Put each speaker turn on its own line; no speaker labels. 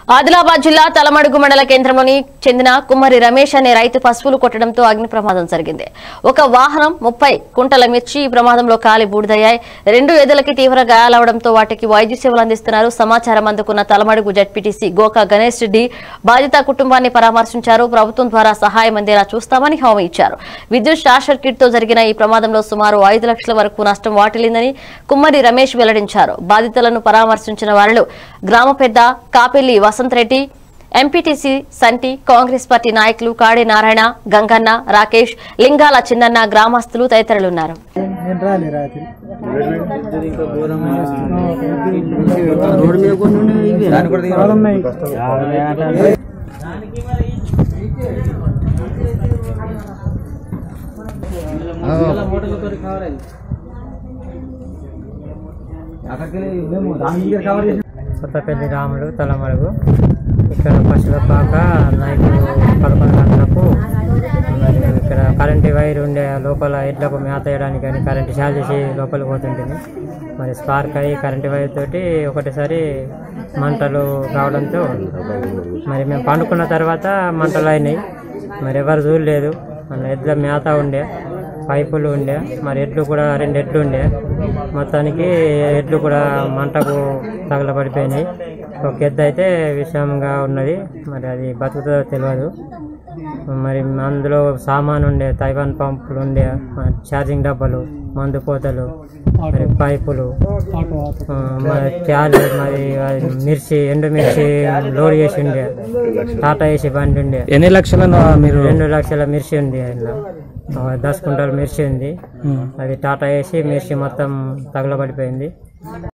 ఆదిలాబాద్ జిల్లా తలమడుగు మండల కేంద్రంలోని చెందిన కుమ్మరి రమేష్ అనే రైతు పశువులు కొట్టడంతో అగ్ని ప్రమాదం జరిగింది ఒక వాహనం ముప్పై కుంటల మిర్చి ఈ ప్రమాదంలో కాలి బూడిదయ్యాయి రెండు ఎదులకి తీవ్ర గాయాలవడంతో వాటికి వైద్య సేవలు అందిస్తున్నారు సమాచారం అందుకున్న తలమడుగు జడ్పీటీసీ గోకా గణేష్ రెడ్డి బాధిత కుటుంబాన్ని పరామర్శించారు ప్రభుత్వం ద్వారా సహాయం అందేలా చూస్తామని హామీ ఇచ్చారు విద్యుత్ షార్ట్ సర్క్యూట్ తో జరిగిన ఈ ప్రమాదంలో సుమారు ఐదు లక్షల వరకు నష్టం వాటిల్లిందని కుమ్మరి రమేష్ వెల్లడించారు బాధితులను పరామర్శించిన వారిలో గ్రామ పెద్ద కాపెల్లి వసంత్ రెడ్డి ఎంపీటీసీ సంటి కాంగ్రెస్ పార్టీ నాయకులు కాడి నారాయణ గంగన్న రాకేష్ లింగాల చిన్నన్న గ్రామస్తులు తదితరులున్నారు
నేను రాలే రాత్రి ఉన్నాయి
కొత్తపల్లి రాములు తలమడుగు ఇక్కడ పశువుల పాక నైట్ పదకొండు గంటలకు మరి ఇక్కడ కరెంటు వైర్ ఉండే లోపల ఎడ్లకు మేత వేయడానికి కానీ కరెంటు షార్ట్ చేసి లోపలికి పోతుంటుంది మరి స్పార్క్ అయ్యి కరెంటు వైర్ తోటి ఒకటేసారి మంటలు రావడంతో మరి మేము పండుకున్న తర్వాత మంటలు అయినాయి మరి ఎవరు చూడలేదు మన ఎడ్ల మేత ఉండే పైపులు ఉండే మరి ఎడ్లు కూడా రెండు ఎడ్లు ఉండే మొత్తానికి ఎడ్లు కూడా మంటకు తగలబడిపోయినాయి ఒక ఎద్దు అయితే విషమంగా ఉన్నది మరి అది బతుకుతుందో తెలియదు మరి అందులో సామాన్ ఉండే తైవాన్ పంపులు ఉండే మరి ఛార్జింగ్ డబ్బాలు మందు పోతలు మరి పైపులు ఆ, మరి క్యాలు మరి అది మిర్చి ఎండు మిర్చి లోడ్ చేసి ఉండే టాటా వేసి బండి ఉండే
ఎన్ని లక్షలను మీరు
రెండు లక్షల మిర్చి ఉంది అందులో ఒక దస్ కుంటల మిర్చి ఉంది అది టాటా వేసి మిర్చి మొత్తం తగలబడిపోయింది